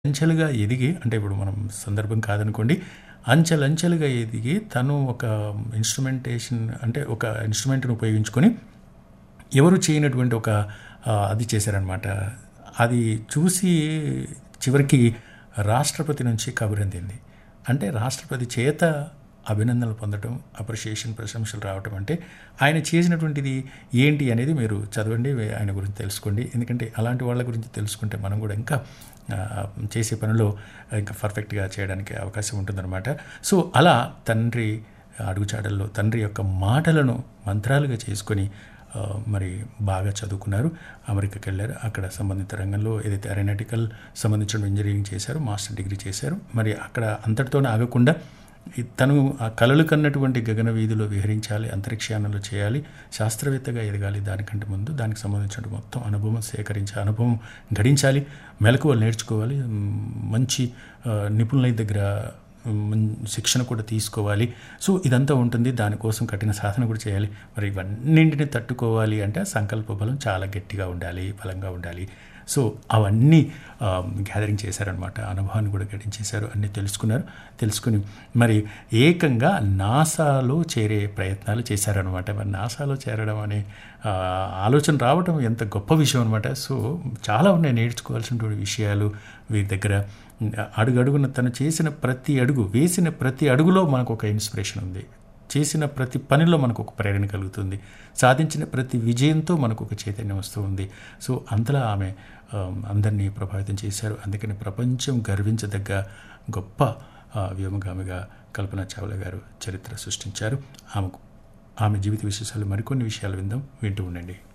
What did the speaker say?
అంచెలుగా ఎదిగి అంటే ఇప్పుడు మనం సందర్భం కాదనుకోండి అంచెలంచెలుగా ఎదిగి తను ఒక ఇన్స్ట్రుమెంటేషన్ అంటే ఒక ఇన్స్ట్రుమెంట్ని ఉపయోగించుకొని ఎవరు చేయనటువంటి ఒక ఆ, అది చేశారనమాట అది చూసి చివరికి రాష్ట్రపతి నుంచి కబురందింది అంటే రాష్ట్రపతి చేత అభినందనలు పొందడం అప్రిషియేషన్ ప్రశంసలు రావటం అంటే ఆయన చేసినటువంటిది ఏంటి అనేది మీరు చదవండి ఆయన గురించి తెలుసుకోండి ఎందుకంటే అలాంటి వాళ్ళ గురించి తెలుసుకుంటే మనం కూడా ఇంకా ఆ, చేసే పనిలో ఇంకా పర్ఫెక్ట్గా చేయడానికి అవకాశం ఉంటుందన్నమాట సో అలా తండ్రి అడుగుచాడల్లో తండ్రి యొక్క మాటలను మంత్రాలుగా చేసుకొని ఆ, మరి బాగా చదువుకున్నారు అమెరికాకి వెళ్ళారు అక్కడ సంబంధిత రంగంలో ఏదైతే అరోనాటికల్ సంబంధించిన ఇంజనీరింగ్ చేశారో మాస్టర్ డిగ్రీ చేశారు మరి అక్కడ అంతటితోనే ఆగకుండా ఈ తను ఆ కలలు కన్నటువంటి గగన వీధిలో విహరించాలి అంతరిక్షయానంలో చేయాలి శాస్త్రవేత్తగా ఎదగాలి దానికంటే ముందు దానికి సంబంధించిన మొత్తం అనుభవం సేకరించి అనుభవం గడించాలి మెలకువలు నేర్చుకోవాలి మ్, మంచి ఆ, నిపుణుల దగ్గర మ్, శిక్షణ కూడా తీసుకోవాలి సో ఇదంతా ఉంటుంది దానికోసం కఠిన సాధన కూడా చేయాలి మరి ఇవన్నింటిని తట్టుకోవాలి అంటే ఆ సంకల్ప బలం చాలా గట్టిగా ఉండాలి బలంగా ఉండాలి సో అవన్నీ గ్యాదరింగ్ చేశారనమాట అనుభవాన్ని కూడా గడించేశారు అన్నీ తెలుసుకున్నారు తెలుసుకుని మరి ఏకంగా నాసాలో చేరే ప్రయత్నాలు చేశారనమాట మరి నాసాలో చేరడం అనే ఆ, ఆలోచన రావడం ఎంత గొప్ప విషయం అనమాట సో చాలా ఉన్నాయి నేర్చుకోవాల్సినటువంటి విషయాలు వీరి దగ్గర అడుగడుగున తను చేసిన ప్రతి అడుగు వేసిన ప్రతి అడుగులో మనకు ఒక ఇన్స్పిరేషన్ ఉంది చేసిన ప్రతి పనిలో మనకు ఒక ప్రేరణ కలుగుతుంది సాధించిన ప్రతి విజయంతో మనకు ఒక చైతన్యం వస్తూ ఉంది సో అంతలా ఆమె ఆ, అందరినీ ప్రభావితం చేశారు అందుకని ప్రపంచం గర్వించదగ్గ గొప్ప ఆ, వ్యోమగామిగా కల్పన చావ్లా గారు చరిత్ర సృష్టించారు ఆమెకు ఆమె జీవిత విశేషాలు మరికొన్ని విషయాలు విందాం వింటూ ఉండండి